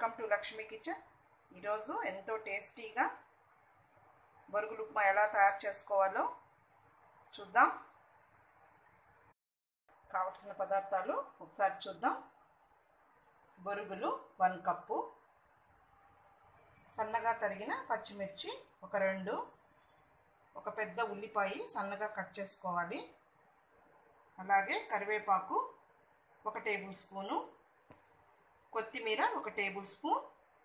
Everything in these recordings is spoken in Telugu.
వెల్కమ్ టు లక్ష్మీ కిచెన్ ఈరోజు ఎంతో టేస్టీగా బొరుగులు ఉప్మా ఎలా తయారు చేసుకోవాలో చూద్దాం కావలసిన పదార్థాలు ఒకసారి చూద్దాం బొరుగులు వన్ కప్పు సన్నగా తరిగిన పచ్చిమిర్చి ఒక రెండు ఒక పెద్ద ఉల్లిపాయ సన్నగా కట్ చేసుకోవాలి అలాగే కరివేపాకు ఒక టేబుల్ స్పూను కొత్తిమీర ఒక టేబుల్ స్పూన్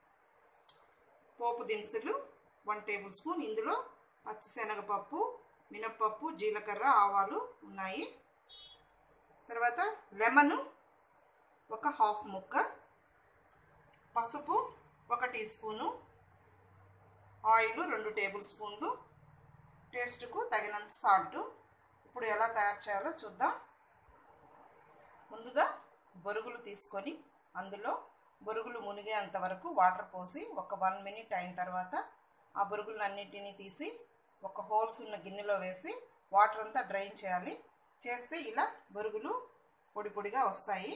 పోపు దినుసులు వన్ టేబుల్ స్పూన్ ఇందులో పచ్చిశనగపప్పు మినప్పప్పు జీలకర్ర ఆవాలు ఉన్నాయి తర్వాత లెమన్ ఒక హాఫ్ ముక్క పసుపు ఒక టీ స్పూను ఆయిల్ రెండు టేబుల్ స్పూన్లు టేస్ట్కు తగినంత సాల్ట్ ఇప్పుడు ఎలా తయారు చేయాలో చూద్దాం ముందుగా బొరుగులు తీసుకొని అందులో బొరుగులు మునిగేంత వరకు వాటర్ పోసి ఒక వన్ మినిట్ అయిన తర్వాత ఆ బొరుగులన్నిటినీ తీసి ఒక హోల్స్ ఉన్న గిన్నెలో వేసి వాటర్ అంతా డ్రైన్ చేయాలి చేస్తే ఇలా బొరుగులు పొడి పొడిగా వస్తాయి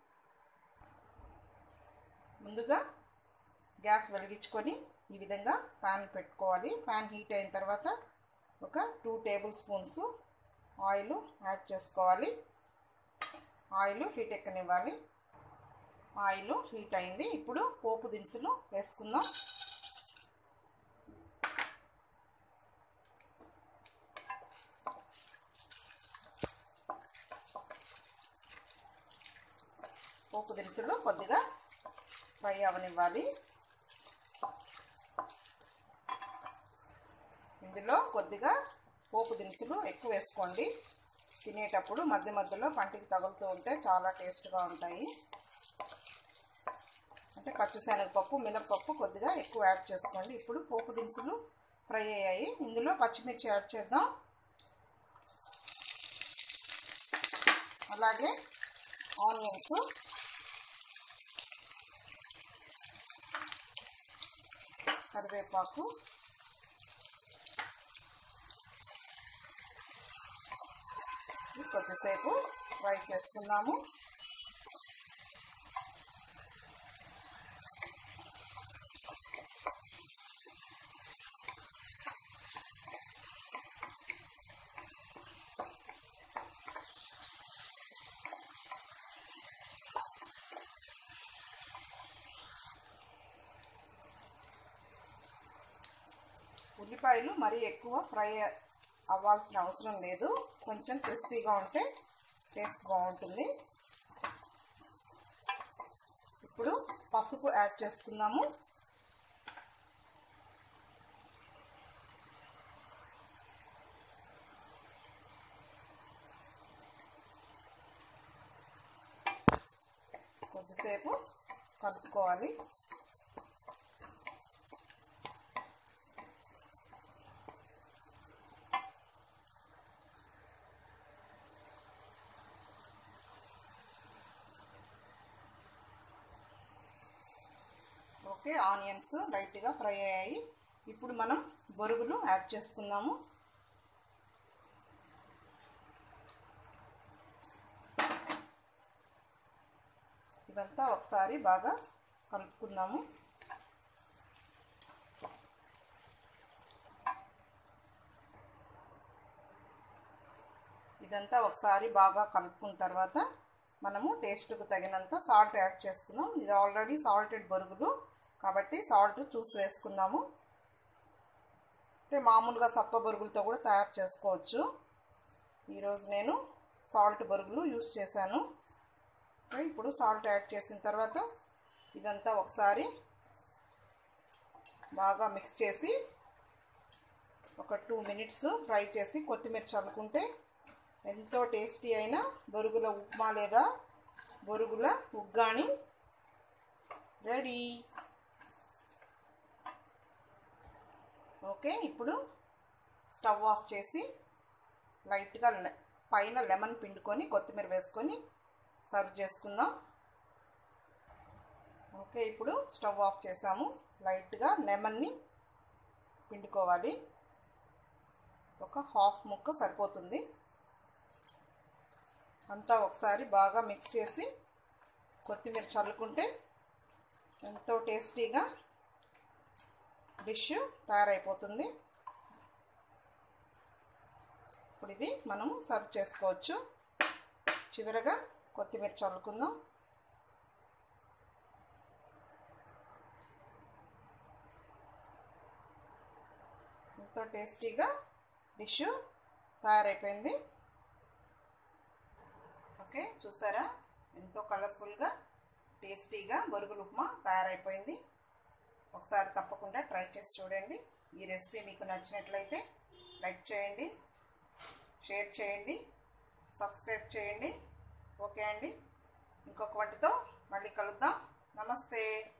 ముందుగా గ్యాస్ వెలిగించుకొని ఈ విధంగా ప్యాన్ పెట్టుకోవాలి ప్యాన్ హీట్ అయిన తర్వాత ఒక two tablespoons oil add చేసుకోవాలి ఆయిల్ హీట్ ఎక్కనివ్వాలి ఆయిల్ హీట్ అయింది ఇప్పుడు పోపు దినుసులు వేసుకుందాం పోపు దినుసులు కొద్దిగా ఫ్రై అవనివ్వాలి ఇందులో కొద్దిగా పోపు దినుసులు ఎక్కువ వేసుకోండి తినేటప్పుడు మధ్య మధ్యలో పంటికి తగులుతూ ఉంటే చాలా టేస్ట్గా ఉంటాయి అంటే పచ్చిశనగపప్పు మినప్పప్పు కొద్దిగా ఎక్కువ యాడ్ చేసుకోండి ఇప్పుడు పోపు దినుసులు ఫ్రై అయ్యాయి ఇందులో పచ్చిమిర్చి యాడ్ చేద్దాం అలాగే ఆనియన్స్ కరివేపాకు కొద్దిసేపు ఫ్రై చేసుకున్నాము ఉల్లిపాయలు మరీ ఎక్కువ ఫ్రై అవ్వాల్సిన అవసరం లేదు కొంచెం క్రిస్పీగా ఉంటే టేస్ట్ బాగుంటుంది ఇప్పుడు పసుపు యాడ్ చేసుకుందాము కొద్దిసేపు కలుపుకోవాలి ఓకే ఆనియన్స్ లైట్గా ఫ్రై అయ్యాయి ఇప్పుడు మనం బొరుగులు యాడ్ చేసుకుందాము ఇదంతా ఒకసారి బాగా కలుపుకుందాము ఇదంతా ఒకసారి బాగా కలుపుకున్న తర్వాత మనము టేస్ట్కు తగినంత సాల్ట్ యాడ్ చేసుకుందాం ఇది ఆల్రెడీ సాల్టెడ్ బొరుగులు కాబట్టి సాల్ట్ చూసి వేసుకుందాము అంటే మామూలుగా సప్ప బొరుగులతో కూడా తయారు చేసుకోవచ్చు ఈరోజు నేను సాల్ట్ బొరుగులు యూస్ చేశాను ఇప్పుడు సాల్ట్ యాడ్ చేసిన తర్వాత ఇదంతా ఒకసారి బాగా మిక్స్ చేసి ఒక టూ మినిట్స్ ఫ్రై చేసి కొత్తిమీర చల్లుకుంటే ఎంతో టేస్టీ అయిన బొరుగుల ఉప్మా లేదా బొరుగుల ఉగ్గాని రెడీ ఓకే ఇప్పుడు స్టవ్ ఆఫ్ చేసి లైట్గా పైన లెమన్ పిండుకొని కొత్తిమీర వేసుకొని సర్వ్ చేసుకుందాం ఓకే ఇప్పుడు స్టవ్ ఆఫ్ చేసాము లైట్గా లెమన్ని పిండుకోవాలి ఒక హాఫ్ ముక్క సరిపోతుంది అంతా ఒకసారి బాగా మిక్స్ చేసి కొత్తిమీర చల్లుకుంటే ఎంతో టేస్టీగా డిష్ తయారైపోతుంది ఇప్పుడు ఇది మనం సర్వ్ చేసుకోవచ్చు చివరగా కొత్తిమీర చల్లుకుందాం ఎంతో టేస్టీగా డిష్ తయారైపోయింది ఓకే చూసారా ఎంతో కలర్ఫుల్గా టేస్టీగా బొరుగులు ఉప్మా తయారైపోయింది ఒకసారి తప్పకుండా ట్రై చేసి చూడండి ఈ రెసిపీ మీకు నచ్చినట్లయితే లైక్ చేయండి షేర్ చేయండి సబ్స్క్రైబ్ చేయండి ఓకే అండి ఇంకొక వంటతో మళ్ళీ కలుద్దాం నమస్తే